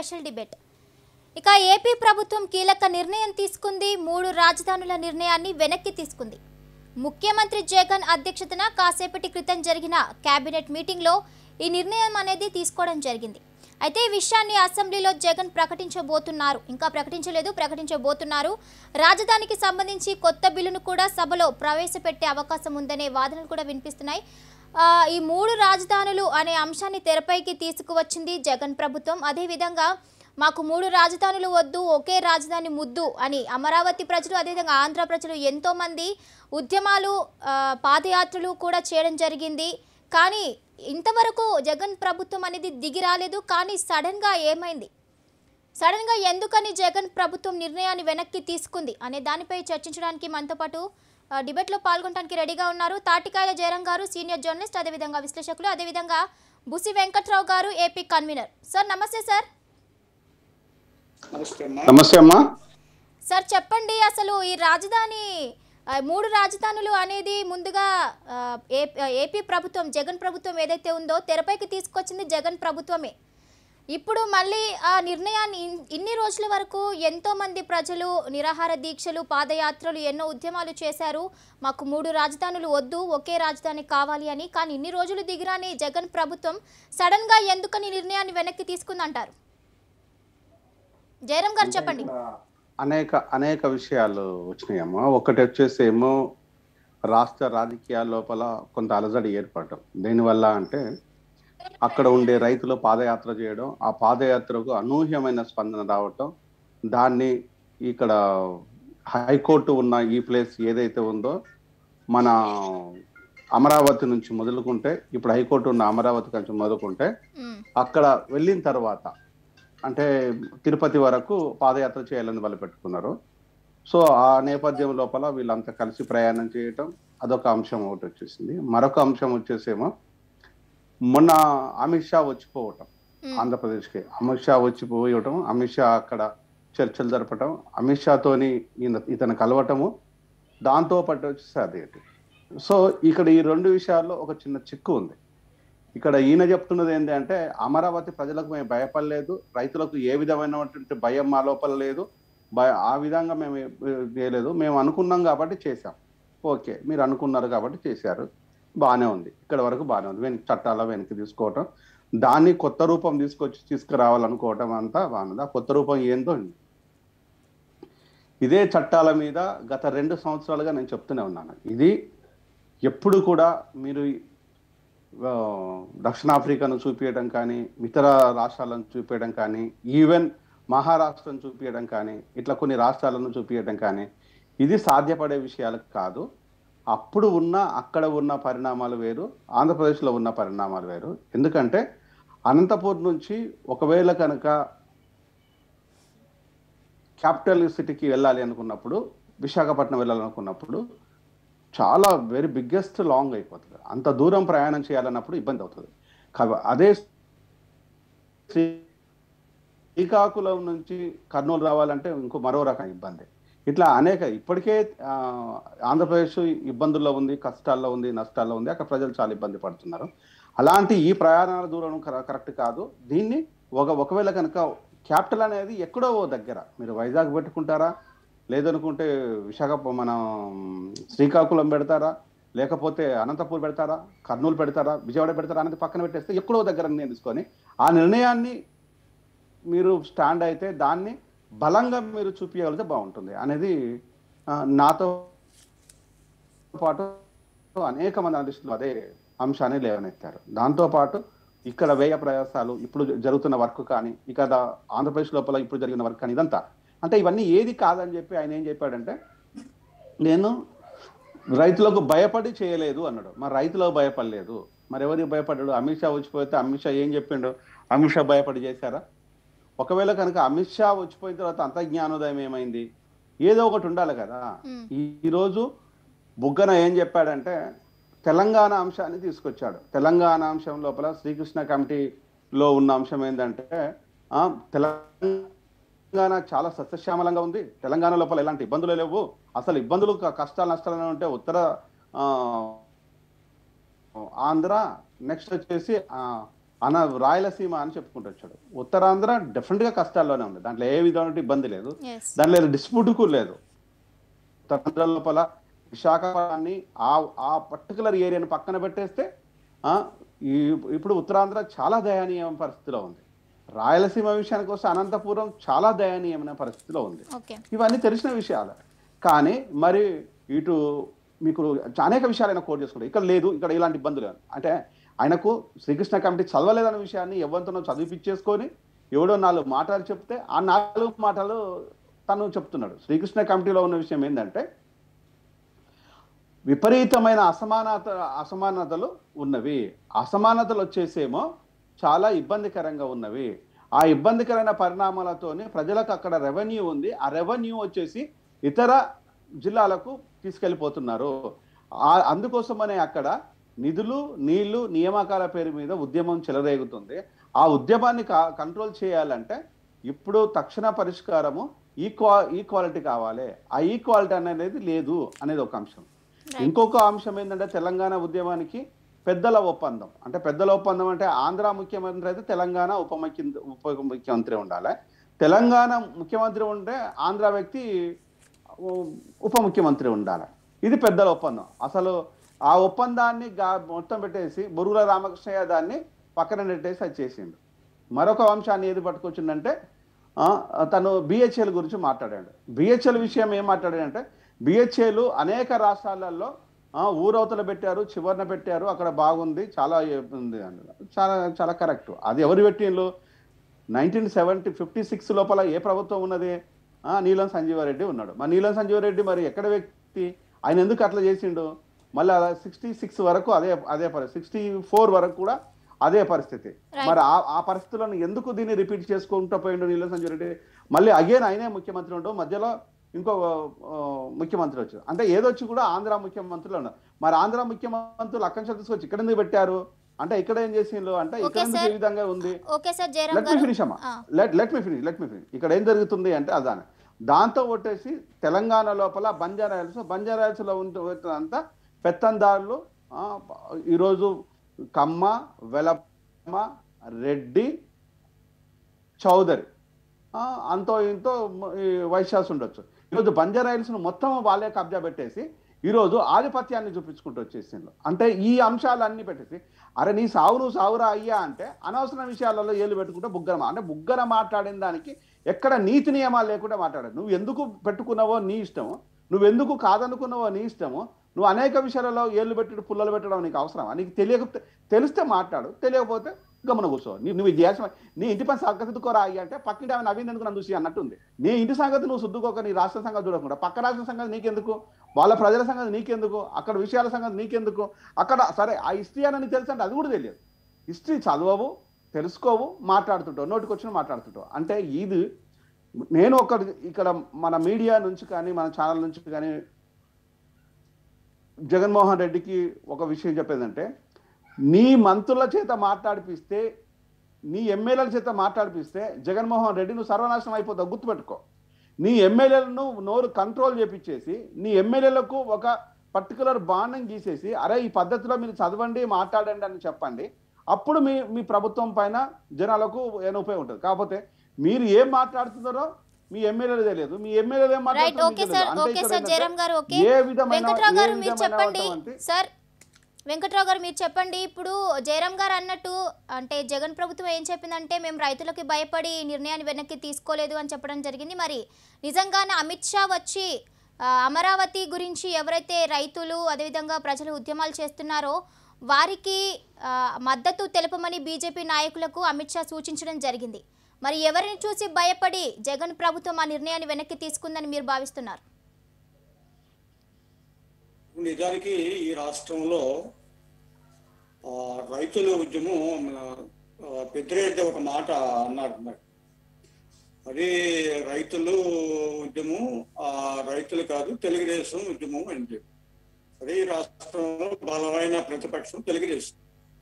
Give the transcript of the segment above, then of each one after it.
Special debate ఇక AP ప్రభుత్వం కీలక నిర్ణయం తీసుకుంది మూడు రాజధానుల నిర్ణయాన్ని వెనక్కి తీసుకుంది ముఖ్యమంత్రి జగన్ అధ్యక్షతన కాసేపటి క్రితం జరిగిన కేబినెట్ మీటింగ్లో ఈ నిర్ణయం అనేది తీసుకోవడం జరిగింది అయితే ఈ విషయాన్ని అసెంబ్లీలో జగన్ ప్రకటించబోతున్నారు ఇంకా ప్రకటించలేదు ప్రకటించబోతున్నారు రాజధానికి సంబంధించి కొత్త బిల్లును కూడా సభలో ప్రవేశపెట్టే అవకాశం ఉందనే వాదనలు కూడా వినిపిస్తున్నాయి ఆ, ఈ మూడు రాజధానులు అనే అంశాన్ని తెరపైకి తీసుకువచ్చింది జగన్ ప్రభుత్వం అదేవిధంగా మాకు మూడు రాజధానులు వద్దు ఒకే రాజధాని ముద్దు అని అమరావతి ప్రజలు అదేవిధంగా ఆంధ్ర ప్రజలు ఎంతోమంది ఉద్యమాలు ఆ, పాదయాత్రలు కూడా చేయడం జరిగింది కానీ ఇంతవరకు జగన్ ప్రభుత్వం అనేది దిగి రాలేదు కానీ సడన్గా ఏమైంది సడన్గా ఎందుకని జగన్ ప్రభుత్వం నిర్ణయాన్ని వెనక్కి తీసుకుంది అనే దానిపై చర్చించడానికి మనతో పాటు ఆ, డిబేట్లో పాల్గొనడానికి రెడీగా ఉన్నారు తాటికాయల జయరాం గారు సీనియర్ జర్నలిస్ట్ అదేవిధంగా విశ్లేషకులు అదేవిధంగా Busi Venkatrao garu AP convenor sir నమస్తే సార్ నమస్తే అమ్మా నమస్తే అమ్మా సార్ చెప్పండి అసలు ఈ రాజధాని ఆ, మూడు రాజధానులు అనేది ముందుగా ఆ, ఏ- ఏపీ ప్రభుత్వం జగన్ ప్రభుత్వం ఏదైతే ఉందో తెరపైకి తీసుకొచ్చింది జగన్ ప్రభుత్వమే ఇప్పుడు మళ్ళీ ఆ నిర్ణయాన్ని ఇన్- ఇన్ని రోజుల వరకు ఎంతో మంది ప్రజలు నిరాహార దీక్షలు పాదయాత్రలు ఎన్నో ఉద్యమాలు చేశారు మాకు మూడు రాజధానులు వద్దు ఒకే రాజధాని కావాలి అని కానీ ఇన్ని రోజులు దిగిరాని జగన్ ప్రభుత్వం సడన్గా ఎందుకని ఈ నిర్ణయాన్ని వెనక్కి తీసుకుందంటారు జయరాం గారు చెప్పండి అనేక అనేక విషయాలు వచ్చినాయమ్మా ఒకటి వచ్చేసి ఏమో రాష్ట్ర రాజకీయాల లోపల కొంత అలజడి ఏర్పడటం దేనివల్ల అంటే అక్కడ ఉండే రైతులు పాదయాత్ర చేయడం ఆ పాదయాత్రకు అనూహ్యమైన స్పందన రావటం దాన్ని ఇక్కడ హైకోర్టు ఉన్న ఈ ప్లేస్ ఏదైతే ఉందో మన అమరావతి నుంచి మొదలుకుంటే ఇప్పుడు హైకోర్టు ఉన్న అమరావతి నుంచి మొదలుకుంటే ఉమ్, అక్కడ వెళ్ళిన తర్వాత అంటే తిరుపతి వరకు పాదయాత్ర చేయాలని వాళ్ళు పెట్టుకున్నారు సో ఆ నేపథ్యం లోపల వీళ్ళంతా కలిసి ప్రయాణం చేయటం అదొక అంశం ఒకటి వచ్చేసింది మరొక అంశం వచ్చేసేమో మొన్న అమిత్ షా వచ్చిపోవటం ఉమ్, ఆంధ్రప్రదేశ్కి అమిత్ షా వచ్చిపోయటం అమిత్ షా అక్కడ చర్చలు జరపటం అమిత్ షాతోని ఈయన ఇతను కలవటము దాంతో పాటు వచ్చేసి అదేంటి సో ఇక్కడ ఈ రెండు విషయాల్లో ఒక చిన్న చిక్కు ఉంది ఇక్కడ ఈయన చెప్తున్నది ఏంటి అంటే అమరావతి ప్రజలకు మేము భయపడలేదు రైతులకు ఏ విధమైనటువంటి భయం మా లోపల లేదు భయ ఆ విధంగా మేము ఏ- చేయలేదు మేము అనుకున్నాం కాబట్టి చేశాం ఓకే మీరు అనుకున్నారు కాబట్టి చేశారు బాగానే ఉంది ఇక్కడ వరకు బాగానే ఉంది వెనక్కి చట్టాల వెనక్కి తీసుకోవటం దాన్ని కొత్త రూపం తీసుకొచ్చి తీసుకురావాలనుకోవటం అంతా బాగుంది ఆ కొత్త రూపం ఏందో ఇదే చట్టాల మీద గత రెండు సంవత్సరాలుగా నేను చెప్తూనే ఉన్నాను ఇది ఎప్పుడు కూడా మీరు ఆ, దక్షిణాఫ్రికాను చూపించడం కానీ ఇతర రాష్ట్రాలను చూపించడం కానీ ఈవెన్ మహారాష్ట్రను చూపించడం కానీ ఇట్లా కొన్ని రాష్ట్రాలను చూపించడం కానీ ఇది సాధ్యపడే విషయాలు కాదు అప్పుడు ఉన్న అక్కడ ఉన్న పరిణామాలు వేరు ఆంధ్రప్రదేశ్లో ఉన్న పరిణామాలు వేరు ఎందుకంటే అనంతపూర్ నుంచి ఒకవేళ కనుక క్యాపిటల్ సిటీకి వెళ్ళాలి అనుకున్నప్పుడు విశాఖపట్నం వెళ్ళాలనుకున్నప్పుడు చాలా వెరీ బిగ్గెస్ట్ లాంగ్ అయిపోతుంది అంత దూరం ప్రయాణం చేయాలన్నప్పుడు ఇబ్బంది అవుతుంది కాబ- అదే శ్రీకాకుళం నుంచి కర్నూలు రావాలంటే ఇంకో మరో రకం ఇబ్బంది ఇట్లా అనేక ఇప్పటికే ఆ, ఆంధ్రప్రదేశ్ ఇబ్బందుల్లో ఉంది కష్టాల్లో ఉంది నష్టాల్లో ఉంది అక్కడ ప్రజలు చాలా ఇబ్బంది పడుతున్నారు అలాంటి ఈ ప్రయాణాల దూరం కర- కరెక్ట్ కాదు దీన్ని ఒక ఒకవేళ కనుక క్యాపిటల్ అనేది ఎక్కడో ఓ దగ్గర మీరు వైజాగ్ పెట్టుకుంటారా లేదనుకుంటే విశాఖ మన శ్రీకాకుళం పెడతారా లేకపోతే అనంతపూర్ పెడతారా కర్నూలు పెడతారా విజయవాడ పెడతారా అనేది పక్కన పెట్టేస్తే ఎక్కడో దగ్గర నిర్ణయం తీసుకొని ఆ నిర్ణయాన్ని మీరు స్టాండ్ అయితే దాన్ని బలంగా మీరు చూపించగలిగితే బాగుంటుంది అనేది ఆ, నాతో పాటు అనేక మంది అనలిస్టులు అదే అంశాన్ని లేవనెత్తారు దాంతో పాటు ఇక్కడ వ్యయ ప్రయాసాలు ఇప్పుడు జరుగుతున్న వర్క్ కానీ ఇక్కడ ఆంధ్రప్రదేశ్ లోపల ఇప్పుడు జరిగిన వర్క్ కానీ ఇదంతా అంటే ఇవన్నీ ఏది కాదని చెప్పి ఆయన ఏం చెప్పాడంటే నేను రైతులకు భయపడి చేయలేదు అన్నాడు మరి రైతులకు భయపడలేదు మరి ఎవరికి భయపడ్డాడు అమిత్ షా వచ్చిపోతే అమిత్ షా ఏం చెప్పిండు అమిత్ షా భయపడి చేశారా ఒకవేళ కనుక అమిత్ షా వచ్చిపోయిన తర్వాత అంత జ్ఞానోదయం ఏమైంది ఏదో ఒకటి ఉండాలి కదా ఉమ్, ఈ- ఈరోజు బుగ్గన ఏం చెప్పాడంటే తెలంగాణ అంశాన్ని తీసుకొచ్చాడు తెలంగాణ అంశం లోపల శ్రీకృష్ణ కమిటీలో ఉన్న అంశం ఏంటంటే ఆ, తెలంగాణ చాలా సస్యశ్యామలంగా ఉంది తెలంగాణ లోపల ఎలాంటి ఇబ్బందులు లేవు అసలు ఇబ్బందులు క- కష్టాలు నష్టాలు ఉంటే ఉత్తర ఆ, ఆంధ్ర నెక్స్ట్ వచ్చేసి ఆ, అన్న రాయలసీమ అని చెప్పుకుంటూ వచ్చాడు ఉత్తరాంధ్ర డెఫినెట్ గా కష్టాల్లోనే ఉంది దాంట్లో ఏ విధమైన ఇబ్బంది లేదు ఎస్ దాంట్లో డిస్ప్యూట్ కూడా లేదు ఉత్తరాంధ్ర లోపల విశాఖపట్నాన్ని ఆ ఆ పర్టికులర్ ఏరియాని పక్కన పెట్టేస్తే ఆ, ఈ ఇప్పుడు ఉత్తరాంధ్ర చాలా దయనీయమైన పరిస్థితిలో ఉంది రాయలసీమ విషయానికి వస్తే అనంతపురం చాలా దయనీయమైన పరిస్థితిలో ఉంది ఓకే ఇవన్నీ తెలిసిన విషయాలు కానీ మరి ఇటు మీకు అనేక విషయాలు ఆయన కోట్ చేసుకుంటారు ఇక్కడ లేదు ఇక్కడ ఇలాంటి ఇబ్బందులు లేవు. అంటే ఆయనకు శ్రీకృష్ణ కమిటీ చదవలేదన్న విషయాన్ని ఎవరితోనో చదివిపించేసుకొని ఎవడో నాలుగు మాటలు చెప్తే ఆ నాలుగు మాటలు తను చెప్తున్నాడు శ్రీకృష్ణ కమిటీలో ఉన్న విషయం ఏంటంటే విపరీతమైన అసమానత అసమానతలు ఉన్నవి అసమానతలు వచ్చేసేమో చాలా ఇబ్బందికరంగా ఉన్నవి ఆ ఇబ్బందికరమైన పరిణామాలతోని ప్రజలకు అక్కడ రెవెన్యూ ఉంది ఆ రెవెన్యూ వచ్చేసి ఇతర జిల్లాలకు తీసుకెళ్ళిపోతున్నారు ఆ- అందుకోసమనే అక్కడ నిధులు నీళ్లు నియామకాల పేరు మీద ఉద్యమం చెలరేగుతుంది ఆ ఉద్యమాన్ని కా- కంట్రోల్ చేయాలంటే ఇప్పుడు తక్షణ పరిష్కారము ఈక్వా ఈక్వాలిటీ కావాలి ఆ ఈక్వాలిటీ అనేది లేదు అనేది ఒక అంశం ఇంకొక అంశం ఏంటంటే తెలంగాణ ఉద్యమానికి పెద్దల ఒప్పందం అంటే పెద్దల ఒప్పందం అంటే ఆంధ్ర ముఖ్యమంత్రి అయితే తెలంగాణ ఉప ముఖ్య ఉప ముఖ్యమంత్రి ఉండాలి తెలంగాణ ముఖ్యమంత్రి ఉంటే ఆంధ్ర వ్యక్తి ఉ- ఉప ముఖ్యమంత్రి ఉండాలి ఇది పెద్దల ఒప్పందం అసలు ఆ ఒప్పందాన్ని గా- మొత్తం పెట్టేసి బొరుగుల రామకృష్ణయ్య దాన్ని పక్కన నెట్టేసి అది చేసిండు మరొక అంశాన్ని ఏది పట్టుకొచ్చిందంటే ఆ, తను బిహెచ్ఎల్ గురించి మాట్లాడాడు బిహెచ్ఎల్ విషయం ఏం మాట్లాడాడంటే బిహెచ్ఏలు అనేక రాష్ట్రాలలో ఆ, ఊరవతల పెట్టారు చివరన పెట్టారు అక్కడ బాగుంది చాలా ఉంది అన్నాడు చాలా చాలా కరెక్ట్ అది ఎవరు పెట్టిండ్రు నైన్టీన్ సెవెంటీ ఫిఫ్టీ సిక్స్ లోపల ఏ ప్రభుత్వం ఉన్నది ఆ, నీలం సంజీవారెడ్డి ఉన్నాడు మరి నీలం సంజీవారెడ్డి మరి ఎక్కడ వ్యక్తి ఆయన ఎందుకు అట్లా చేసిండు మళ్ళీ సిక్స్టీ సిక్స్ వరకు అదే అదే పరిస్థితి సిక్స్టీ ఫోర్ వరకు కూడా అదే పరిస్థితి Right. మరి ఆ ఆ పరిస్థితులను ఎందుకు దీన్ని రిపీట్ చేసుకుంటూ పోయిండు నీలం సంజీవారెడ్డి మళ్ళీ అగైన్ ఆయనే ముఖ్యమంత్రి ఉండవు మధ్యలో ఇంకో ఆ, ముఖ్యమంత్రి వచ్చారు అంటే ఏదొచ్చి కూడా ఆంధ్ర ముఖ్యమంత్రులు ఉన్నారు మరి ఆంధ్ర ముఖ్యమంత్రులు అక్కడి నుంచి తీసుకొచ్చి ఇక్కడ ఎందుకు పెట్టారు అంటే ఇక్కడ ఏం చేసిండ్రు అంటే ఇక్కడ Okay, ఎందుకు sir. ఈ విధంగా ఉంది okay sir Jayaram let me garu finish అమ్మా ఆ. Let let me finish let me finish ఇక్కడ ఏం జరుగుతుంది అంటే అదాని దాంతో కొట్టేసి తెలంగాణ లోపల బంజారా హిల్స్ బంజారా హిల్స్ లో ఉంటున్నంత పెత్తందారులు ఆ, ఈరోజు కమ్మ వెలమ్మ రెడ్డి చౌదరి ఆ, అంతో ఇంతో మ- ఈ వైశ్యాస్ ఉండొచ్చు ఈరోజు బంజారా హిల్స్ ను మొత్తం వాళ్ళే కబ్జా పెట్టేసి ఈరోజు ఆధిపత్యాన్ని చూపించుకుంటూ వచ్చేసిండ్రు అంటే ఈ అంశాలన్నీ పెట్టేసి అరే నీ సావు నువ్వు సావురా అయ్యా అంటే అనవసర విషయాలలో ఏళ్ళు పెట్టుకుంటే బుగ్గర మా- అంటే బుగ్గర మాట్లాడిన దానికి ఎక్కడ నీతి నియమాలు లేకుండా మాట్లాడాడు నువ్వు ఎందుకు పెట్టుకున్నావో నీ ఇష్టము నువ్వు ఎందుకు కాదనుకున్నావో నీ ఇష్టము నువ్వు అనేక విషయాలలో ఏళ్ళు పెట్టి పుల్లలు పెట్టడం నీకు అవసరమా నీకు తెలియక తెలిస్తే మాట్లాడు తెలియకపోతే గమన కూర్చో నీ నువ్వు ఇది చేసిన నీ ఇంటి పని సగ్గదిద్దుకోరా అయ్యి అంటే పక్కింటి ఆమె నవీన్ ఎందుకు నన్ను చూసి అన్నట్టుంది నీ ఇంటి సంగతి నువ్వు శుద్ధుకోక నీ రాష్ట్ర సంగతి చూడకుండా పక్క రాష్ట్ర సంగతి నీకెందుకు వాళ్ళ ప్రజల సంగతి నీకెందుకు అక్కడ విషయాల సంగతి నీకెందుకు అక్కడ సరే ఆ హిస్టరీ అని నీకు తెలుసు అంటే అది కూడా తెలియదు హిస్టరీ చదవవు తెలుసుకోవు మాట్లాడుతుంటావు నోటికి వచ్చిన మాట్లాడుతుంటావు అంటే ఇది నేను ఒక ఇక్కడ మన మీడియా నుంచి కానీ మన ఛానల్ నుంచి కానీ జగన్మోహన్ రెడ్డికి ఒక విషయం చెప్పేదంటే నీ మంత్రుల చేత మాట్లాడిపిస్తే నీ ఎమ్మెల్యేల చేత మాట్లాడిపిస్తే జగన్మోహన్ రెడ్డి నువ్వు సర్వనాశనం అయిపోతావు గుర్తుపెట్టుకో నీ ఎమ్మెల్యేలను నోరు కంట్రోల్ చేపించేసి నీ ఎమ్మెల్యేలకు ఒక పర్టికులర్ బాండం గీసేసి అరే ఈ పద్ధతిలో మీరు చదవండి మాట్లాడండి అని చెప్పండి అప్పుడు మీ మీ ప్రభుత్వం పైన జనాలకు ఏమైనా ఉపయోగం ఉంటుంది కాకపోతే మీరు ఏం మాట్లాడుతున్నారో మీ ఎమ్మెల్యేలు తెలియదు మీ ఎమ్మెల్యేలు ఏం రైట్ మాట్లాడుతున్నారో ఓకే మీకు సార్ తెలియదు. అంటే ఓకే ఇక్కడ సార్ ఏంటంటే జయరామ్ గారు ఓకే ఏ విధమైన వెంకట్రావు ఏ గారు మీరు విధమైన చెప్పండి అటువంటి- సార్ వెంకట్రావు గారు మీరు చెప్పండి ఇప్పుడు జయరామ్ గారు అన్నట్టు అంటే జగన్ ప్రభుత్వం ఏం చెప్పిందంటే మేము రైతులకి భయపడి ఈ నిర్ణయాన్ని వెనక్కి తీసుకోలేదు అని చెప్పడం జరిగింది మరి నిజంగానే అమిత్ షా వచ్చి ఆ, అమరావతి గురించి ఎవరైతే రైతులు అదేవిధంగా ప్రజలు ఉద్యమాలు చేస్తున్నారో వారికి ఆ, మద్దతు తెలపమని బీజేపీ నాయకులకు అమిత్ షా సూచించడం జరిగింది మరి ఎవరిని చూసి భయపడి జగన్ ప్రభుత్వం ఆ నిర్ణయాన్ని వెనక్కి తీసుకుందని మీరు భావిస్తున్నారు నిజానికి ఈ రాష్ట్రంలో ఆ, రైతుల ఉద్యమం ఆ, పెద్దిరెడ్డి ఒక మాట అన్నాడు మరి అది రైతులు ఉద్యమం ఆ రైతులు కాదు తెలుగుదేశం ఉద్యమం అని చెప్పి అదే ఈ రాష్ట్రంలో బలమైన ప్రతిపక్షం తెలుగుదేశం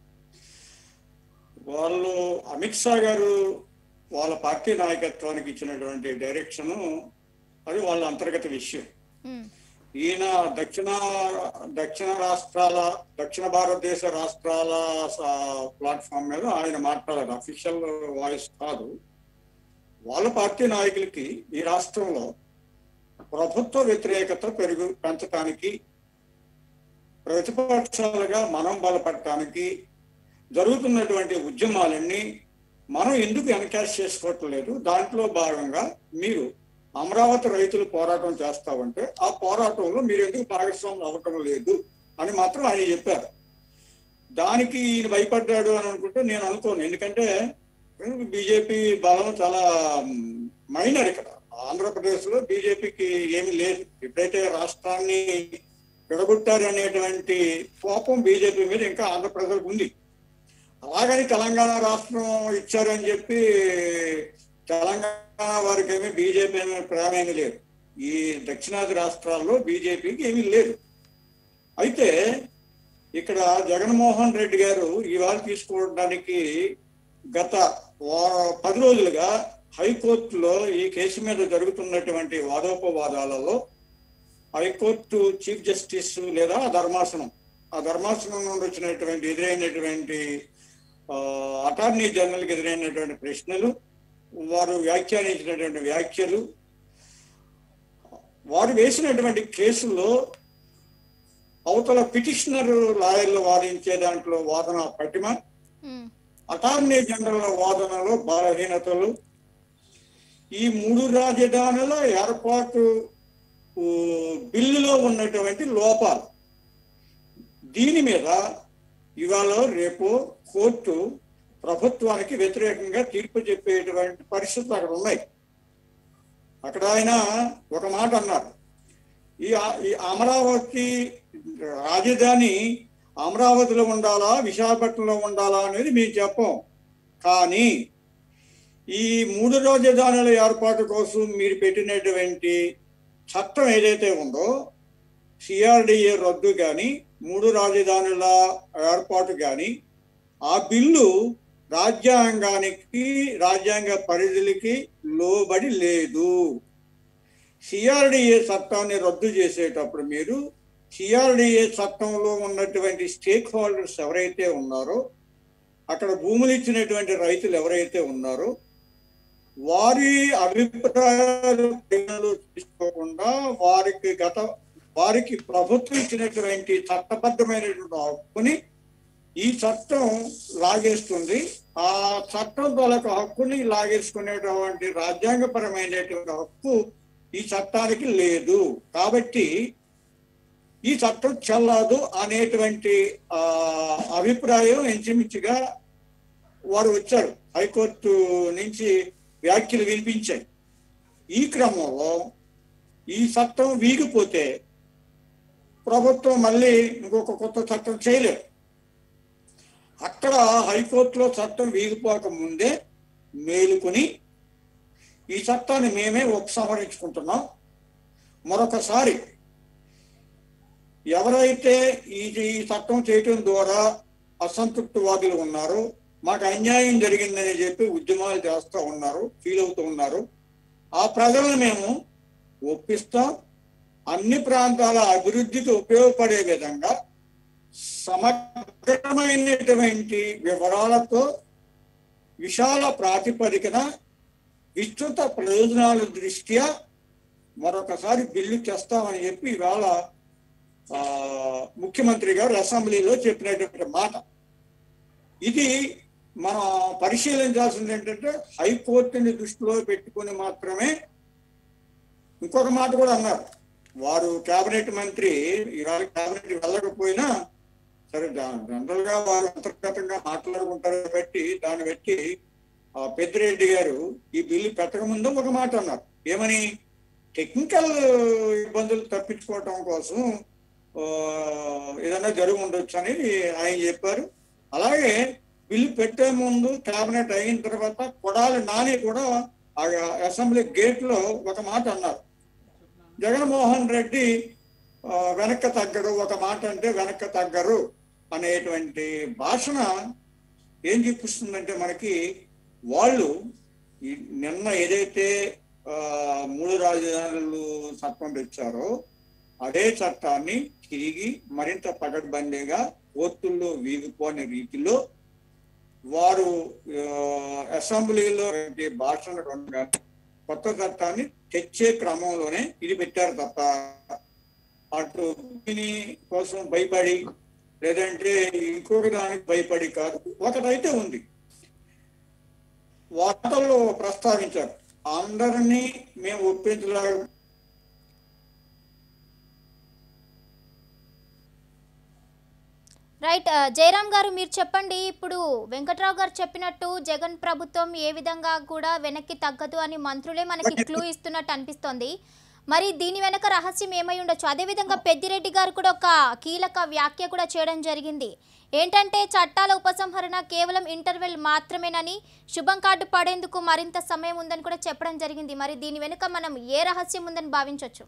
వాళ్ళు అమిత్ షా గారు వాళ్ళ పార్టీ నాయకత్వానికి ఇచ్చినటువంటి డైరెక్షన్ అది వాళ్ళ అంతర్గత విషయం ఉమ్, ఈయన దక్షిణ దక్షిణ రాష్ట్రాల దక్షిణ భారతదేశ రాష్ట్రాల ప్లాట్ఫామ్ మీద ఆయన మాట్లాడారు అఫీషియల్ వాయిస్ కాదు వాళ్ళ పార్టీ నాయకులకి ఈ రాష్ట్రంలో ప్రభుత్వ వ్యతిరేకత పెరుగు పెంచడానికి ప్రతిపక్షాలుగా మనం బలపడటానికి జరుగుతున్నటువంటి ఉద్యమాలన్నీ మనం ఎందుకు ఎన్కాష్ చేసుకోవటం లేదు దాంట్లో భాగంగా మీరు అమరావతి రైతులు పోరాటం చేస్తామంటే ఆ పోరాటంలో మీరు ఎందుకు భాగస్వామ్యం అవ్వటం లేదు అని మాత్రం ఆయన చెప్పారు దానికి ఈయన భయపడ్డాడు అని అనుకుంటే నేను అనుకోను ఎందుకంటే బీజేపీ బలం చాలా మైనర్ ఇక్కడ ఆంధ్రప్రదేశ్ లో బీజేపీకి ఏమీ లేదు ఎప్పుడైతే రాష్ట్రాన్ని విడగొట్టారు అనేటువంటి కోపం బీజేపీ మీద ఇంకా ఆంధ్ర ప్రజలకు ఉంది అలాగని తెలంగాణ రాష్ట్రం ఇచ్చారని చెప్పి తెలంగాణ వారికి ఏమీ బీజేపీ మీద ప్రేమ ఏమీ లేదు ఈ దక్షిణాది రాష్ట్రాల్లో బీజేపీకి ఏమీ లేదు అయితే ఇక్కడ జగన్మోహన్ రెడ్డి గారు ఇవాళ తీసుకోవడానికి గత వా- పది రోజులుగా హైకోర్టులో ఈ కేసు మీద జరుగుతున్నటువంటి వాదోపవాదాలలో హైకోర్టు చీఫ్ జస్టిస్ లేదా ఆ ధర్మాసనం ఆ ధర్మాసనం నుండి వచ్చినటువంటి ఎదురైనటువంటి ఆ, అటార్నీ జనరల్కి ఎదురైనటువంటి ప్రశ్నలు వారు వ్యాఖ్యానించినటువంటి వ్యాఖ్యలు వారు వేసినటువంటి కేసుల్లో అవతల పిటిషనర్ లాయర్లు వాదించే దాంట్లో వాదన పటిమ ఉమ్, అటార్నీ జనరల్ వాదనలో బలహీనతలు ఈ మూడు రాజధానుల ఏర్పాటు ఊ, బిల్లులో ఉన్నటువంటి లోపాలు దీని మీద ఇవాళ రేపు కోర్టు ప్రభుత్వానికి వ్యతిరేకంగా తీర్పు చెప్పేటువంటి పరిస్థితులు అక్కడ ఉన్నాయి అక్కడ ఆయన ఒక మాట అన్నారు ఈ ఆ- ఈ అమరావతి రాజధాని అమరావతిలో ఉండాలా విశాఖపట్నంలో ఉండాలా అనేది మేము చెప్పం కానీ ఈ మూడు రాజధానుల ఏర్పాటు కోసం మీరు పెట్టినటువంటి చట్టం ఏదైతే ఉందో సిఆర్డిఏ రద్దు కానీ మూడు రాజధానుల ఏర్పాటు కానీ ఆ బిల్లు రాజ్యాంగానికి రాజ్యాంగ పరిధులకి లోబడి లేదు సిఆర్డిఏ చట్టాన్ని రద్దు చేసేటప్పుడు మీరు సిఆర్డిఏ చట్టంలో ఉన్నటువంటి స్టేక్ హోల్డర్స్ ఎవరైతే ఉన్నారో అక్కడ భూములు ఇచ్చినటువంటి రైతులు ఎవరైతే ఉన్నారో వారి అభిప్రాయాలు పరిగణలో తీసుకోకుండా వారికి గత వారికి ప్రభుత్వం ఇచ్చినటువంటి చట్టబద్ధమైనటువంటి హక్కుని ఈ చట్టం లాగేస్తుంది ఆ చట్టం తాలూకు హక్కుని లాగేసుకునేటువంటి రాజ్యాంగపరమైనటువంటి హక్కు ఈ చట్టానికి లేదు కాబట్టి ఈ చట్టం చెల్లదు అనేటువంటి ఆ అభిప్రాయం ఇంచుమించుగా వారు వచ్చారు హైకోర్టు నుంచి వ్యాఖ్యలు వినిపించాయి ఈ క్రమంలో ఈ చట్టం వీగిపోతే ప్రభుత్వం మళ్ళీ ఇంకొక కొత్త చట్టం చేయలేదు అక్కడ హైకోర్టులో చట్టం వీగిపోక ముందే మేలుకొని ఈ చట్టాన్ని మేమే ఉపసంహరించుకుంటున్నాం మరొకసారి ఎవరైతే ఈ ఈ చట్టం చేయటం ద్వారా అసంతృప్తివాదులు ఉన్నారో మాకు అన్యాయం జరిగిందని చెప్పి ఉద్యమాలు చేస్తూ ఉన్నారు ఫీల్ అవుతూ ఉన్నారు ఆ ప్రజలను మేము ఒప్పిస్తాం అన్ని ప్రాంతాల అభివృద్ధికి ఉపయోగపడే విధంగా సమగ్రమైనటువంటి వివరాలతో విశాల ప్రాతిపదికన విస్తృత ప్రయోజనాల దృష్ట్యా మరొకసారి బిల్లు తెస్తామని చెప్పి ఇవాళ ఆ, ముఖ్యమంత్రి గారు అసెంబ్లీలో చెప్పినటువంటి మాట ఇది మనం పరిశీలించాల్సింది ఏంటంటే హైకోర్టుని దృష్టిలో పెట్టుకొని మాత్రమే ఇంకొక మాట కూడా అన్నారు వారు కేబినెట్ మంత్రి ఇవాళ కేబినెట్ వెళ్ళకపోయినా సరే జనరల్ గా వారు అంతర్గతంగా మాట్లాడుకుంటారు బట్టి దాన్ని బట్టి ఆ పెద్దిరెడ్డి గారు ఈ బిల్లు పెట్టక ముందు ఒక మాట అన్నారు ఏమని టెక్నికల్ ఇబ్బందులు తప్పించుకోవటం కోసం ఆ, ఏదైనా జరిగి ఉండొచ్చు అని ఆయన చెప్పారు అలాగే బిల్లు పెట్టే ముందు కేబినెట్ అయిన తర్వాత కొడాలి నాని కూడా ఆ అసెంబ్లీ గేట్ లో ఒక మాట అన్నారు జగన్మోహన్ రెడ్డి ఆ, వెనక్కి తగ్గడు ఒక మాట అంటే వెనక్కి తగ్గరు అనేటువంటి భాషణ ఏం చూపిస్తుందంటే మనకి వాళ్ళు ఈ నిన్న ఏదైతే ఆ, మూడు రాజధానులు చట్టం తెచ్చారో అదే చట్టాన్ని తిరిగి మరింత పకడ్బందీగా కోర్టుల్లో వీగిపోని రీతిలో వారు ఆ, అసెంబ్లీలో పెట్టే భాషలు ఉండగా కొత్త చట్టాన్ని తెచ్చే క్రమంలోనే ఇది పెట్టారు తప్ప అటు దీని కోసం భయపడి లేదంటే ఇంకొక దానికి భయపడి కాదు ఒకటైతే ఉంది వార్తల్లో ప్రస్తావించారు అందరినీ మేము ఒప్పించలే రైట్ ఆ, జయరామ్ గారు మీరు చెప్పండి ఇప్పుడు వెంకట్రావు గారు చెప్పినట్టు జగన్ ప్రభుత్వం ఏ విధంగా కూడా వెనక్కి తగ్గదు అని మంత్రులే మనకి క్లూ ఇస్తున్నట్టు అనిపిస్తోంది మరి దీని వెనక రహస్యం ఏమై ఉండొచ్చు అదేవిధంగా పెద్దిరెడ్డి గారు కూడా ఒక కీలక వ్యాఖ్య కూడా చేయడం జరిగింది ఏంటంటే చట్టాల ఉపసంహరణ కేవలం ఇంటర్వెల్ మాత్రమేనని శుభం కార్డు పడేందుకు మరింత సమయం ఉందని కూడా చెప్పడం జరిగింది మరి దీని వెనుక మనం ఏ రహస్యం ఉందని భావించవచ్చు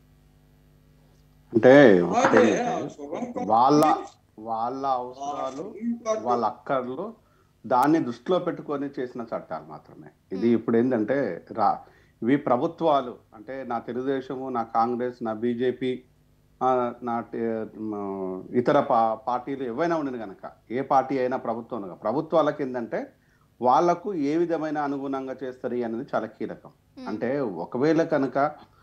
అంటే అదే, ఒకటేంటంటే వాళ్ళ వాళ్ళ అవసరాలు వాళ్ళ అక్కర్లు దాన్ని దృష్టిలో పెట్టుకొని చేసిన చట్టాలు మాత్రమే ఇది ఇప్పుడు ఏంటంటే రా ఇవి ప్రభుత్వాలు అంటే నా తెలుగుదేశము నా కాంగ్రెస్ నా బీజేపీ నా టే- మ, ఇతర పా పార్టీలు ఏవైనా ఉండదు కనుక ఏ పార్టీ అయినా ప్రభుత్వం ఉండగా ప్రభుత్వాలకు ఏంటంటే వాళ్లకు ఏ విధమైన అనుగుణంగా చేస్తారు అనేది చాలా కీలకం అంటే ఒకవేళ కనుక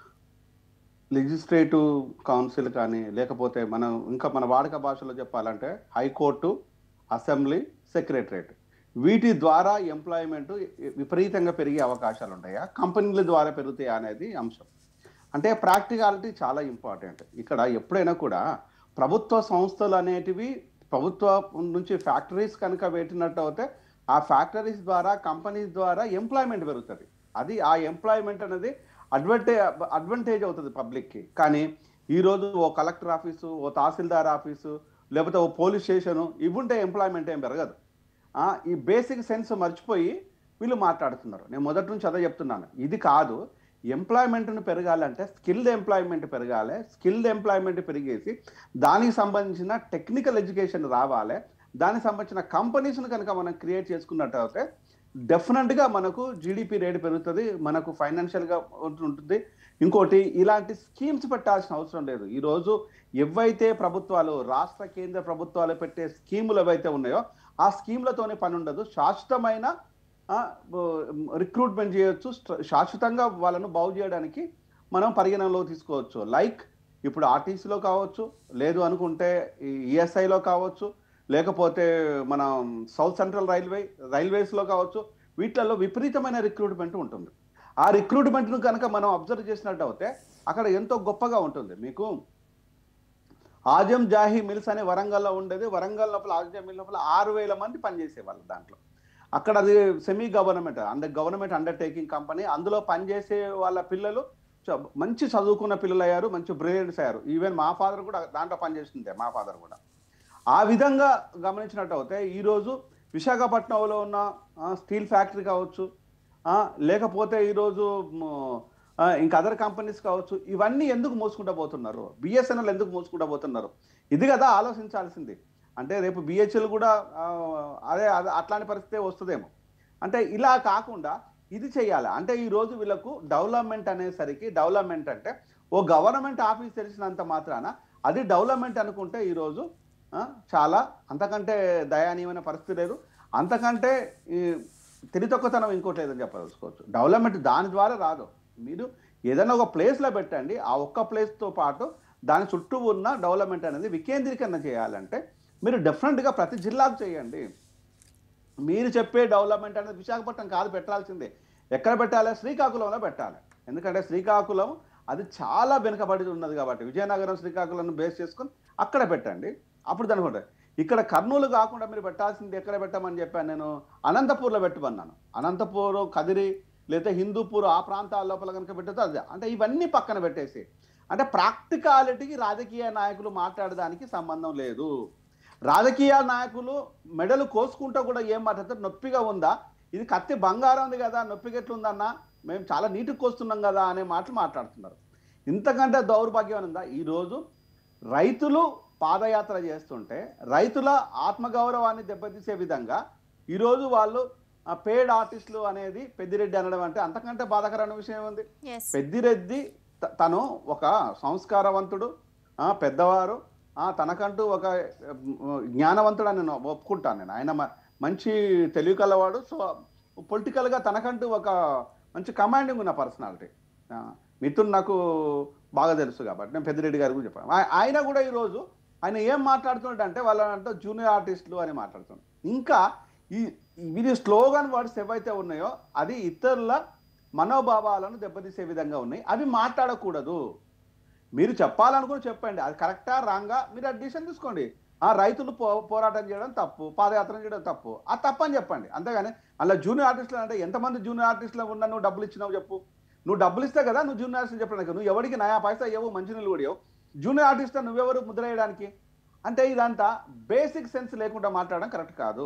లెజిస్లేటివ్ కౌన్సిల్ కానీ లేకపోతే మనం ఇంకా మన వాడక భాషలో చెప్పాలంటే హైకోర్టు అసెంబ్లీ సెక్రటరేట్ వీటి ద్వారా ఎంప్లాయ్మెంట్ విపరీతంగా పెరిగే అవకాశాలు ఉంటాయా కంపెనీల ద్వారా పెరుగుతాయా అనేది అంశం అంటే ప్రాక్టికాలిటీ చాలా ఇంపార్టెంట్ ఇక్కడ ఎప్పుడైనా కూడా ప్రభుత్వ సంస్థలు అనేటివి ప్రభుత్వం నుంచి ఫ్యాక్టరీస్ కనుక పెట్టినట్టు అయితే ఆ ఫ్యాక్టరీస్ ద్వారా కంపెనీస్ ద్వారా ఎంప్లాయ్మెంట్ పెరుగుతుంది అది ఆ ఎంప్లాయ్మెంట్ అనేది అడ్వాంటే అడ్వాంటేజ్ అవుతుంది పబ్లిక్కి కానీ ఈరోజు ఓ కలెక్టర్ ఆఫీసు ఓ తహసీల్దార్ ఆఫీసు లేకపోతే ఓ పోలీస్ స్టేషను ఇవ్వుంటే ఎంప్లాయ్మెంట్ ఏం పెరగదు ఆ, ఈ బేసిక్ సెన్స్ మర్చిపోయి వీళ్ళు మాట్లాడుతున్నారు నేను మొదటి నుంచి అదే చెప్తున్నాను ఇది కాదు ఎంప్లాయ్మెంట్ను పెరగాలంటే స్కిల్డ్ ఎంప్లాయ్మెంట్ పెరగాలి స్కిల్డ్ ఎంప్లాయ్మెంట్ పెరిగేసి దానికి సంబంధించిన టెక్నికల్ ఎడ్యుకేషన్ రావాలి దానికి సంబంధించిన కంపెనీస్ను కనుక మనం క్రియేట్ చేసుకున్నట్టు అయితే డెఫినెట్గా మనకు జీడిపి రేట్ పెరుగుతుంది మనకు ఫైనాన్షియల్గా ఉంటుంది ఇంకోటి ఇలాంటి స్కీమ్స్ పెట్టాల్సిన అవసరం లేదు ఈరోజు ఎవైతే ప్రభుత్వాలు రాష్ట్ర కేంద్ర ప్రభుత్వాలు పెట్టే స్కీములు ఏవైతే ఉన్నాయో ఆ స్కీమ్లతోనే పని ఉండదు శాశ్వతమైన రిక్రూట్మెంట్ చేయొచ్చు స్ట్ర- శాశ్వతంగా వాళ్ళను బాగు చేయడానికి మనం పరిగణనలో తీసుకోవచ్చు లైక్ ఇప్పుడు ఆర్టీసీలో కావచ్చు లేదు అనుకుంటే ఈఎస్ఐలో కావచ్చు లేకపోతే మన సౌత్ సెంట్రల్ రైల్వే రైల్వేస్లో కావచ్చు వీటిలలో విపరీతమైన రిక్రూట్మెంట్ ఉంటుంది ఆ రిక్రూట్మెంట్ను కనుక మనం అబ్జర్వ్ చేసినట్టు అయితే అక్కడ ఎంతో గొప్పగా ఉంటుంది మీకు ఆజం జాహీ మిల్స్ అనే వరంగల్లో ఉండేది వరంగల్ లోపల ఆజం మిల్ లోపల ఆరు వేల మంది పనిచేసేవాళ్ళు దాంట్లో అక్కడ అది semi government under government undertaking company అందులో పనిచేసే వాళ్ళ పిల్లలు చ- మంచి చదువుకున్న పిల్లలు అయ్యారు మంచి బ్రిలియంట్స్ అయ్యారు ఈవెన్ మా ఫాదర్ కూడా దాంట్లో పనిచేస్తుంటే మా ఫాదర్ కూడా ఆ విధంగా గమనించినట్టు అయితే ఈరోజు విశాఖపట్నంలో ఉన్న ఆ, స్టీల్ ఫ్యాక్టరీ కావచ్చు ఆ, లేకపోతే ఈరోజు మ్, ఆ, ఇంకా అదర్ కంపెనీస్ కావచ్చు ఇవన్నీ ఎందుకు మోసుకుంటా పోతున్నారు బిఎస్ఎన్ఎల్ ఎందుకు మోసుకుంటా పోతున్నారు ఇది కదా ఆలోచించాల్సింది అంటే రేపు బిహెచ్ఎల్ కూడా ఆ, అదే అదే అట్లాంటి పరిస్థితే వస్తుందేమో అంటే ఇలా కాకుండా ఇది చేయాలి అంటే ఈ రోజు వీళ్ళకు డెవలప్మెంట్ అనేసరికి డెవలప్మెంట్ అంటే ఓ గవర్నమెంట్ ఆఫీస్ తెలిసినంత మాత్రాన అది డెవలప్మెంట్ అనుకుంటే ఈరోజు ఆ, చాలా అంతకంటే దయానీయమైన పరిస్థితి లేదు అంతకంటే ఈ తెలితొక్కతనం ఇంకోటి లేదని చెప్పదలుచుకోవచ్చు డెవలప్మెంట్ దాని ద్వారా రాదు మీరు ఏదైనా ఒక ప్లేస్లో పెట్టండి ఆ ఒక్క ప్లేస్తో పాటు దాని చుట్టూ ఉన్న డెవలప్మెంట్ అనేది వికేంద్రీకరణ చేయాలంటే మీరు డెఫినెట్గా ప్రతి జిల్లాకు చేయండి మీరు చెప్పే డెవలప్మెంట్ అనేది విశాఖపట్నం కాదు పెట్టాల్సిందే ఎక్కడ పెట్టాలి శ్రీకాకుళంలో పెట్టాలి ఎందుకంటే శ్రీకాకుళం అది చాలా వెనుకబడి ఉన్నది కాబట్టి విజయనగరం శ్రీకాకుళం బేస్ చేసుకొని అక్కడ పెట్టండి అప్పుడు దాని ఉంటుంది ఇక్కడ కర్నూలు కాకుండా మీరు పెట్టాల్సింది ఎక్కడ పెట్టమని చెప్పాను నేను అనంతపూర్లో పెట్టమన్నాను అనంతపూర్ కదిరి లేదా హిందూపూర్ ఆ ప్రాంతాల లోపల కనుక పెట్టితే అది అంటే ఇవన్నీ పక్కన పెట్టేసి అంటే ప్రాక్టికాలిటీకి రాజకీయ నాయకులు మాట్లాడడానికి సంబంధం లేదు రాజకీయ నాయకులు మెడలు కోసుకుంటూ కూడా ఏం మాట్లాడతారు నొప్పిగా ఉందా ఇది కత్తి బంగారం ఉంది కదా నొప్పిగా ఎట్లుందన్నా మేము చాలా నీటికి కోస్తున్నాం కదా అనే మాటలు మాట్లాడుతున్నారు ఇంతకంటే దౌర్భాగ్యం ఉందా ఈరోజు రైతులు పాదయాత్ర చేస్తుంటే రైతుల ఆత్మగౌరవాన్ని దెబ్బతీసే విధంగా ఈరోజు వాళ్ళు పేడ్ ఆర్టిస్టులు అనేది పెద్దిరెడ్డి అనడం అంటే అంతకంటే బాధాకరమైన విషయం ఉంది ఎస్ పెద్దిరెడ్డి త- తను ఒక సంస్కారవంతుడు ఆ, పెద్దవారు ఆ, తనకంటూ ఒక ఉమ్, జ్ఞానవంతుడు అని నేను ఒప్పుకుంటాను నేను ఆయన మ- మంచి తెలివి కలవాడు సో పొలిటికల్గా తనకంటూ ఒక మంచి కమాండింగ్ ఉన్న పర్సనాలిటీ మిథున్ నాకు బాగా తెలుసు కాబట్టి నేను పెద్దిరెడ్డి గారి గురించి చెప్పాను ఆ- ఆయన కూడా ఈరోజు ఆయన ఏం మాట్లాడుతున్నాడు అంటే వాళ్ళంటే జూనియర్ ఆర్టిస్టులు అని మాట్లాడుతున్నాడు ఇంకా ఈ వీరి స్లోగన్ వర్డ్స్ ఏవైతే ఉన్నాయో అది ఇతరుల మనోభావాలను దెబ్బతీసే విధంగా ఉన్నాయి అవి మాట్లాడకూడదు మీరు చెప్పాలనుకుని చెప్పండి అది కరెక్టా రాంగా మీరు ఆ డిసిషన్ తీసుకోండి ఆ రైతులు పో పోరాటం చేయడం తప్పు పాదయాత్ర చేయడం తప్పు ఆ తప్పు అని చెప్పండి అంతేగాని అలా జూనియర్ ఆర్టిస్టులు అంటే ఎంతమంది జూనియర్ ఆర్టిస్టులు ఉన్నా నువ్వు డబ్బులు ఇచ్చినావు చెప్పు నువ్వు డబ్బులు ఇస్తే కదా నువ్వు జూనియర్ ఆర్టిస్ట్ చెప్పడానికి నువ్వు ఎవరికి నయా పైసా ఇవ్వవు మంచినీళ్ళు కూడా ఇవ్వవు జూనియర్ ఆర్టిస్ట్ నువ్వెవరు ముద్ర వేయడానికి అంటే ఇదంతా బేసిక్ సెన్స్ లేకుండా మాట్లాడడం కరెక్ట్ కాదు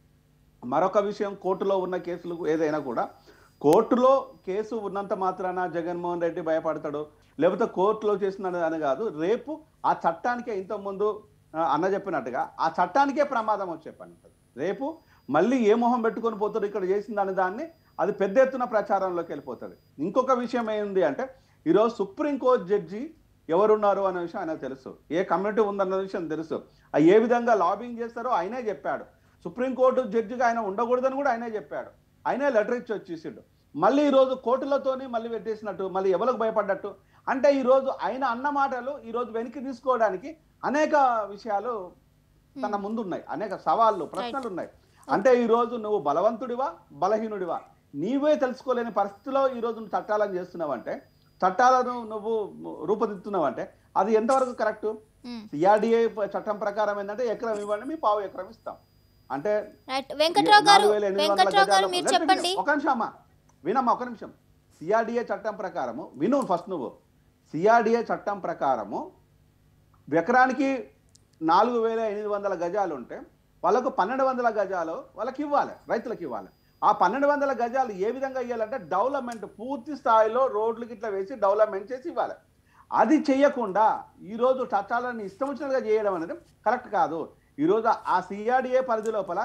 మరొక విషయం కోర్టులో ఉన్న కేసులు ఏదైనా కూడా కోర్టులో కేసు ఉన్నంత మాత్రాన జగన్మోహన్ రెడ్డి భయపడతాడు లేకపోతే కోర్టులో చేసిన అని కాదు రేపు ఆ చట్టానికే ఇంతకుముందు ఆ, అన్న చెప్పినట్టుగా ఆ చట్టానికే ప్రమాదం వచ్చే పని ఉంటుంది రేపు మళ్ళీ ఏ మొహం పెట్టుకొని పోతారు ఇక్కడ చేసిందని దాన్ని అది పెద్ద ఎత్తున ప్రచారంలోకి వెళ్ళిపోతుంది ఇంకొక విషయం ఏంది అంటే ఈరోజు సుప్రీంకోర్టు జడ్జి ఎవరున్నారు అనే విషయం ఆయనకు తెలుసు ఏ కమ్యూనిటీ ఉందన్న విషయం తెలుసు ఆ ఏ విధంగా లాబింగ్ చేస్తారో ఆయనే చెప్పాడు సుప్రీంకోర్టు జడ్జిగా ఆయన ఉండకూడదని కూడా ఆయనే చెప్పాడు ఆయనే లెటర్ ఇచ్చి వచ్చేసిండు మళ్ళీ ఈ రోజు కోర్టులతోని మళ్ళీ పెట్టేసినట్టు మళ్ళీ ఎవరికి భయపడ్డట్టు అంటే ఈ రోజు ఆయన అన్న మాటలు ఈ రోజు వెనక్కి తీసుకోవడానికి అనేక విషయాలు తన ముందున్నాయి అనేక సవాళ్ళు ప్రశ్నలు ఉన్నాయి అంటే ఈ రోజు నువ్వు బలవంతుడివా బలహీనుడివా నీవే తెలుసుకోలేని పరిస్థితిలో ఈ రోజు నువ్వు చట్టాలను చేస్తున్నావంటే చట్టాలను నువ్వు రూపొందిస్తున్నావంటే అది ఎంతవరకు కరెక్ట్ ఉమ్. సిఆర్డిఏ చట్టం ప్రకారం ఏంటంటే ఎకరం ఇవ్వండి మీ పావు ఎకరం ఇస్తాం అంటే రైట్ వెంకట్రావు గారు నాలుగు వేల ఎనిమిది వందల వెంకట్రావు గారు గజాల- మీరు లేదు, చెప్పండి ఒక నిమిషం అమ్మా వినమ్మా ఒక నిమిషం సిఆర్డిఏ చట్టం ప్రకారము విను ఫస్ట్ నువ్వు సిఆర్డిఏ చట్టం ప్రకారము ఎకరానికి నాలుగు వేల ఎనిమిది వందల గజాలు ఉంటే వాళ్ళకు పన్నెండు వందల గజాలు వాళ్ళకి ఇవ్వాలి రైతులకు ఇవ్వాలి ఆ పన్నెండు వందల గజాలు ఏ విధంగా ఇవ్వాలంటే డెవలప్మెంట్ పూర్తి స్థాయిలో రోడ్లకి ఇట్లా వేసి డెవలప్మెంట్ చేసి ఇవ్వాలి అది చేయకుండా ఈరోజు చట్టాలను ఇష్టం వచ్చినట్టుగా చేయడం అనేది కరెక్ట్ కాదు ఈరోజు ఆ సిఆర్డిఏ పరిధి లోపల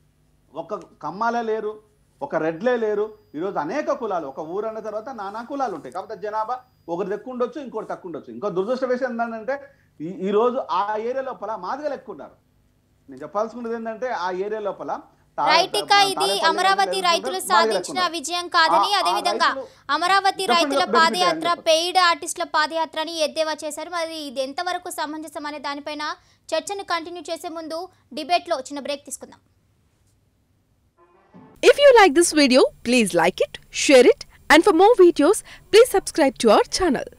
ఒక కమ్మాలే లేరు ఒక రెడ్లే లేరు ఈరోజు అనేక కులాలు ఒక ఊరు అన్న తర్వాత నానా కులాలు ఉంటాయి కాకపోతే జనాభా ఒకటి ఎక్కువ ఉండొచ్చు ఇంకోటి తక్కువ ఉండొచ్చు ఇంకో దురదృష్ట విషయం ఏంటంటే ఈ ఈ రోజు ఆ ఏరియా లోపల మాదిగలు ఎక్కువ ఉన్నారు నేను చెప్పాల్సుకున్నది ఏంటంటే ఆ ఏరియా లోపల తా- రైట్ ఇక తా- ఇది తాడేపల్లి అమరావతి ఏరియాలో రైతులు మాదిగలు ఎక్కువ సాధించిన ఉన్నారు. విజయం కాదని ఆ- ఆ అదే విధంగా రైతులు- అమరావతి Definitely రైతుల benefit పాదయాత్ర అయ్యారు. పెయిడ్ ఆర్టిస్టుల పాదయాత్రని ఎద్దేవా చేశారు మరి ఇది ఎంతవరకు సమంజసం అనే దానిపైన చర్చను కంటిన్యూ చేసే ముందు డిబేట్లో చిన్న బ్రేక్ తీసుకుందాం If you like this video, please like it, share it, and for more videos, please subscribe to our channel.